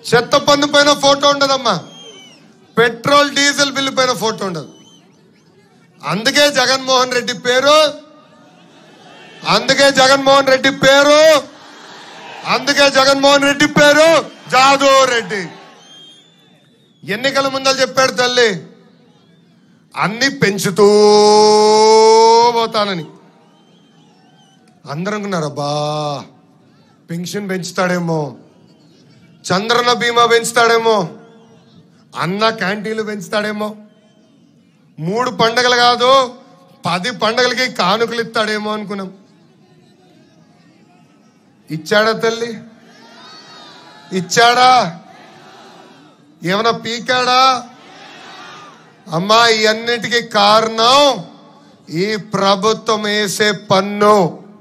చెత్త పన్ను పైన ఫోటో ఉండదమ్మా పెట్రోల్ డీజిల్ బిల్లు పైన ఫోటో ఉండదు అందుకే జగన్మోహన్ రెడ్డి పేరు అందుకే జగన్మోహన్ రెడ్డి పేరు అందుకే జగన్మోహన్ రెడ్డి పేరు జాదూ రెడ్డి ఎన్నికల ముందర చెప్పాడు తల్లి అన్ని పెంచుతూ పోతానని అందరూ అనుకున్నారు అబ్బా పెన్షన్ పెంచుతాడేమో చంద్రన బీమా పెంచుతాడేమో అన్న క్యాంటీన్లు పెంచుతాడేమో మూడు పండగలు కాదు పది పండగలకి కానుకలు ఇస్తాడేమో అనుకున్నాం ఇచ్చాడా తల్లి ఇచ్చాడా ఏమైనా పీకాడా అమ్మా ఇవన్నిటికీ కారణం ఈ ప్రభుత్వం వేసే పన్ను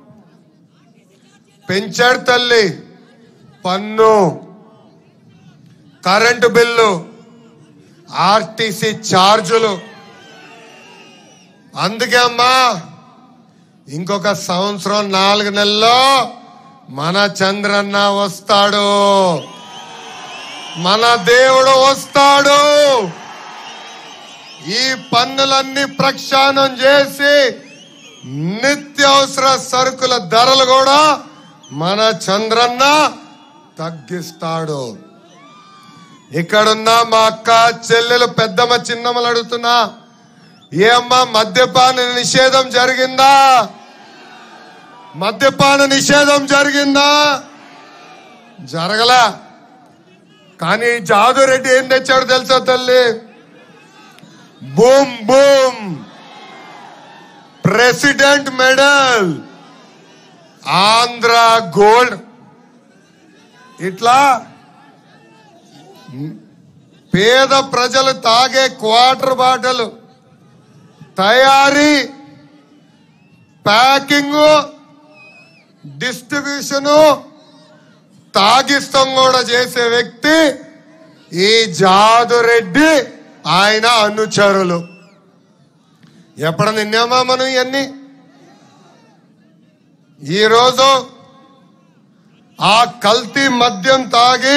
పెంచాడు తల్లి పన్ను కరెంటు బిల్లు ఆర్టీసీ ఛార్జులు అందుకే అమ్మా ఇంకొక సంవత్సరం నాలుగు నెలల్లో మన చంద్రన్న వస్తాడు మన దేవుడు వస్తాడు ఈ పన్నులన్నీ ప్రక్షాళన చేసి నిత్యావసర సరుకుల ధరలు కూడా మన చంద్రన్న తగ్గిస్తాడు ఇక్కడున్న మా అక్క చెల్లెలు పెద్దమ్మ చిన్నమ్మలు అడుగుతున్నా ఏ అమ్మా మద్యపాన నిషేధం జరిగిందా మద్యపాన నిషేధం జరిగిందా జరగలా కానీ జాదురెడ్డి ఏం తెచ్చాడు తెలుసా తల్లి boom boom president medal Andhra gold ఇట్లా పేద ప్రజలు తాగే క్వార్టర్ బాటలు తయారీ ప్యాకింగ్ డిస్ట్రిబ్యూషను తాగిస్తం కూడా చేసే వ్యక్తి ఈ జాదురెడ్డి ఆయన అనుచరులు ఎప్పుడు నిన్నామా మనం ఇవన్నీ ఈరోజు ఆ కల్తీ మద్యం తాగి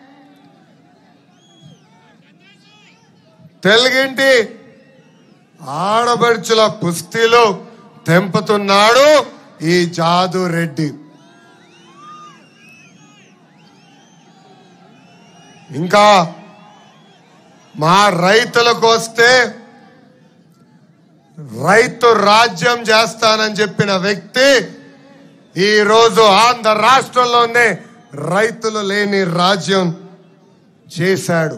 తెలుగింటి ఆడబడుచుల పుస్తీలు తెంపుతున్నాడు ఈ జాదు రెడ్డి ఇంకా మా రైతులకు వస్తే రైతు రాజ్యం చేస్తానని చెప్పిన వ్యక్తి ఈ రోజు ఆంధ్ర రాష్ట్రంలోనే రైతులు లేని రాజ్యం చేశాడు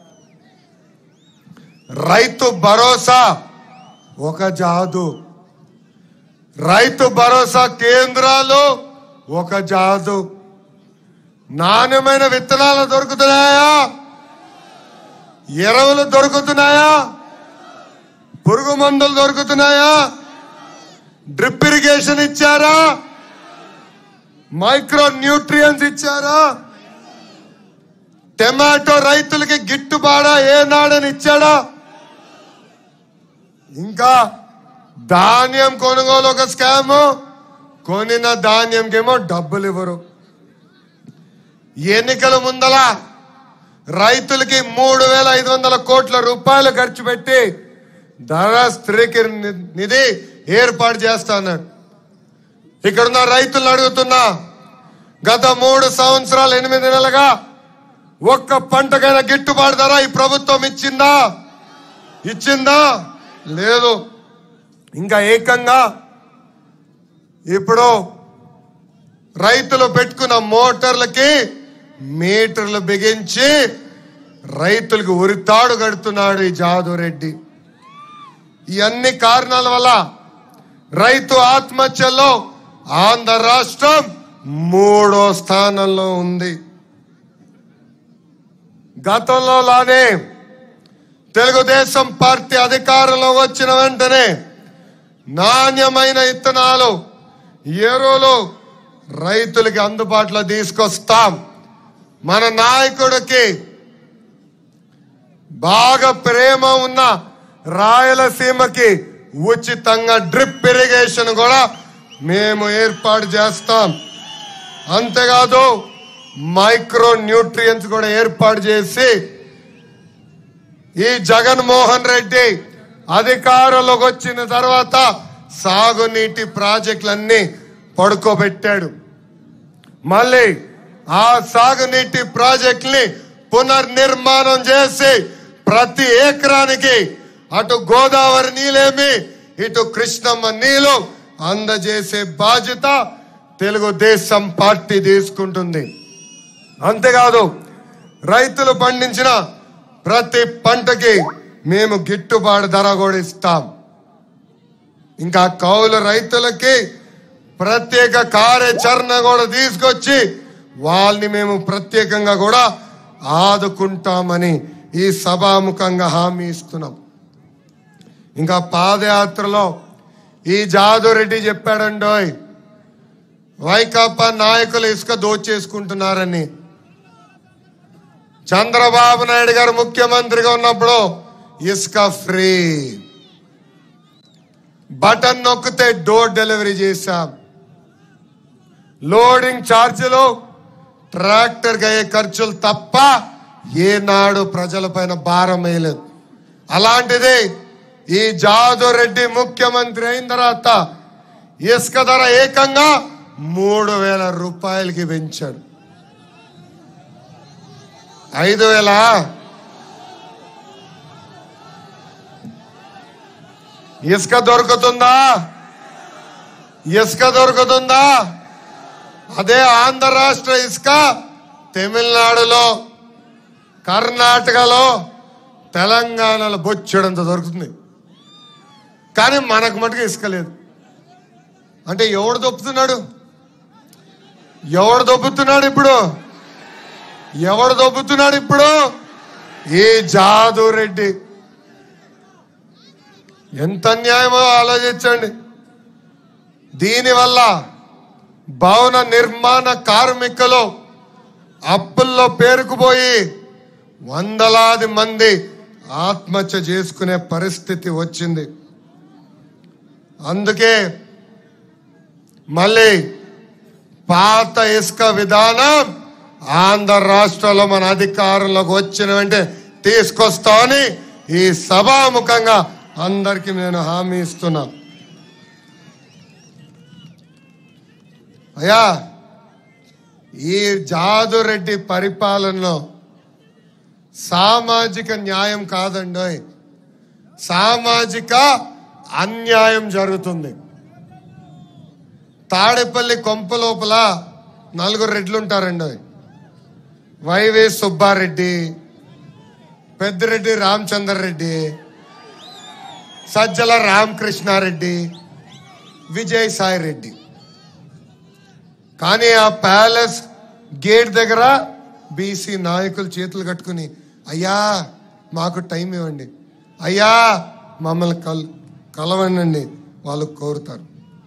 రైతు భరోసా ఒక జాదు రైతు భరోసా కేంద్రాలు ఒక జాదు నాణ్యమైన విత్తనాలు దొరుకుతున్నాయా ఎరువులు దొరుకుతున్నాయా పురుగు మందులు దొరుకుతున్నాయా డ్రిప్ ఇరిగేషన్ ఇచ్చారా మైక్రో న్యూట్రియన్స్ ఇచ్చారా టమాటో రైతులకి గిట్టుబాడా ఏనాడని ఇచ్చాడా ఇంకా ధాన్యం కొనుగోలు ఒక స్కాము కొనిన ధాన్యంకేమో డబ్బులు ఇవ్వరు ఎన్నికల ముందల రైతులకి మూడు వేల ఐదు వందల కోట్ల రూపాయలు ఖర్చు పెట్టి ధర స్థిరీకరణ నిధి ఏర్పాటు చేస్తా అన్నాడు ఇక్కడున్న రైతులను అడుగుతున్నా గత మూడు సంవత్సరాలు ఎనిమిది నెలలుగా ఒక్క పంటకైనా గిట్టుబాటు ధర ఈ ప్రభుత్వం ఇచ్చిందా ఇచ్చిందా లేదు ఇంకా ఏకంగా ఇప్పుడు రైతులు పెట్టుకున్న మోటార్లకి మీటర్లు బిగించి రైతులకు ఉరితాడు కడుతున్నాడు ఈ జాదు రెడ్డి ఈ అన్ని కారణాల వల్ల రైతు ఆత్మహత్యలో ఆంధ్ర రాష్ట్రం మూడో స్థానంలో ఉంది గతంలో లానే తెలుగుదేశం పార్టీ అధికారంలో వచ్చిన వెంటనే నాణ్యమైన ఇత్తనాలు ఎరువులు రైతులకి అందుబాటులో తీసుకొస్తాం మన నాయకుడికి బాగా ప్రేమ ఉన్న రాయలసీమకి ఉచితంగా డ్రిప్ ఇరిగేషన్ కూడా మేము ఏర్పాటు చేస్తాం అంతేకాదు మైక్రో న్యూట్రియన్స్ కూడా ఏర్పాటు చేసి ఈ జగన్మోహన్ రెడ్డి అధికారంలోకి వచ్చిన తర్వాత సాగునీటి ప్రాజెక్టులన్నీ పడుకోబెట్టాడు మళ్ళీ ఆ సాగునీటి ప్రాజెక్టుని పునర్నిర్మాణం చేసి ప్రతి ఎకరానికి అటు గోదావరి నీళ్ళేమి ఇటు కృష్ణమ్మ నీళ్ళు అందజేసే బాధ్యత తెలుగుదేశం పార్టీ తీసుకుంటుంది అంతేకాదు రైతులు పండించిన ప్రతి పంటకి మేము గిట్టుబాటు ధర కూడా ఇస్తాం ఇంకా కౌలు రైతులకి ప్రత్యేక కార్యాచరణ కూడా తీసుకొచ్చి వాళ్ళని మేము ప్రత్యేకంగా కూడా ఆదుకుంటామని ఈ సభాముఖంగా హామీ ఇస్తున్నాం ఇంకా పాదయాత్రలో ఈ జాదురెడ్డి చెప్పాడండోయ్ వైకాపా నాయకులు ఇసుక దోచేసుకుంటున్నారని చంద్రబాబు నాయుడు గారు ముఖ్యమంత్రిగా ఉన్నప్పుడు ఇసుక ఫ్రీ బటన్ నొక్కితే డోర్ డెలివరీ చేశాం లోడింగ్ ఛార్జీలు ట్రాక్టర్ అయ్యే ఖర్చులు తప్ప ఏనాడు ప్రజలపైన భారం వేయలేదు అలాంటిది ఈ జాదు రెడ్డి ముఖ్యమంత్రి అయిన తర్వాత ఇసుక ధర ఏకంగా మూడు వేల రూపాయలకి పెంచాడు ఐదు వేల ఇసుక దొరుకుతుందా ఇసుక దొరుకుతుందా అదే ఆంధ్ర రాష్ట్ర ఇసుక తమిళనాడులో కర్ణాటకలో తెలంగాణలో బొచ్చడంత దొరుకుతుంది కానీ మనకు మటుకు ఇసుక లేదు అంటే ఎవడు దొప్పుతున్నాడు ఎవడు దొబ్బుతున్నాడు ఇప్పుడు ఎవడు దొబ్బుతున్నాడు ఇప్పుడు ఈ జాదు రెడ్డి ఎంత అన్యాయమో ఆలోచించండి దీనివల్ల భవన నిర్మాణ కార్మికులు అప్పుల్లో పేరుకుపోయి వందలాది మంది ఆత్మహత్య చేసుకునే పరిస్థితి వచ్చింది అందుకే మళ్ళీ పాత ఇసుక విధానం ఆంధ్ర రాష్ట్రంలో మన అధికారంలోకి వచ్చిన వెంటనే తీసుకొస్తామని ఈ సభాముఖంగా అందరికీ నేను హామీ ఇస్తున్నా అయ్యా ఈ జాదురెడ్డి పరిపాలనలో సామాజిక న్యాయం కాదండోయ్ సామాజిక అన్యాయం జరుగుతుంది తాడేపల్లి కొంప లోపల నలుగురు రెడ్లు ఉంటారండి వైవి సుబ్బారెడ్డి పెద్దిరెడ్డి రామచందర్ రెడ్డి సజ్జల రామకృష్ణారెడ్డి విజయ్ సాయి రెడ్డి కానీ ఆ ప్యాలెస్ గేట్ దగ్గర బీసీ నాయకులు చేతులు కట్టుకుని అయ్యా మాకు టైం ఇవ్వండి అయ్యా మమ్మల్ని కల్ కలవనండి వాళ్ళు కోరుతారు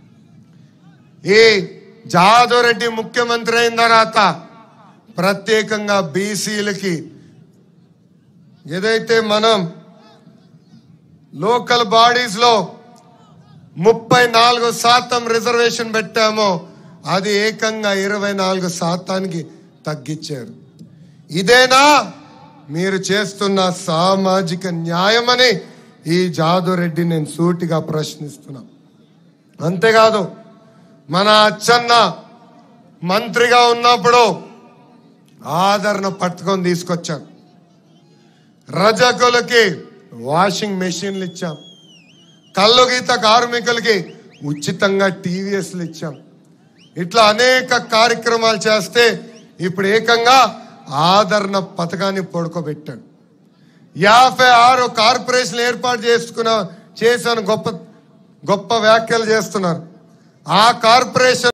ఈ జాదవరెడ్డి ముఖ్యమంత్రి అయిన తర్వాత ప్రత్యేకంగా బీసీలకి ఏదైతే మనం లోకల్ బాడీస్ లో ముప్పై నాలుగు శాతం రిజర్వేషన్ పెట్టామో అది ఏకంగా ఇరవై నాలుగు శాతానికి తగ్గించారు ఇదేనా మీరు చేస్తున్న సామాజిక న్యాయమని ఈ జాదురెడ్డి నేను సూటిగా ప్రశ్నిస్తున్నా అంతేకాదు మన అచ్చన్న మంత్రిగా ఉన్నప్పుడు ఆదరణ పట్టుకొని తీసుకొచ్చాం రజకులకి వాషింగ్ మెషిన్లు ఇచ్చాం కళ్ళు గీత కార్మికులకి ఉచితంగా టీవీఎస్లు ఇచ్చాం ఇట్లా అనేక కార్యక్రమాలు చేస్తే ఇప్పుడు ఏకంగా ఆదరణ పథకాన్ని పడుకోబెట్టాడు యాభై ఆరు కార్పొరేషన్ ఏర్పాటు చేసుకున్న చేశాను గొప్ప గొప్ప వ్యాఖ్యలు చేస్తున్నారు ఆ కార్పొరేషన్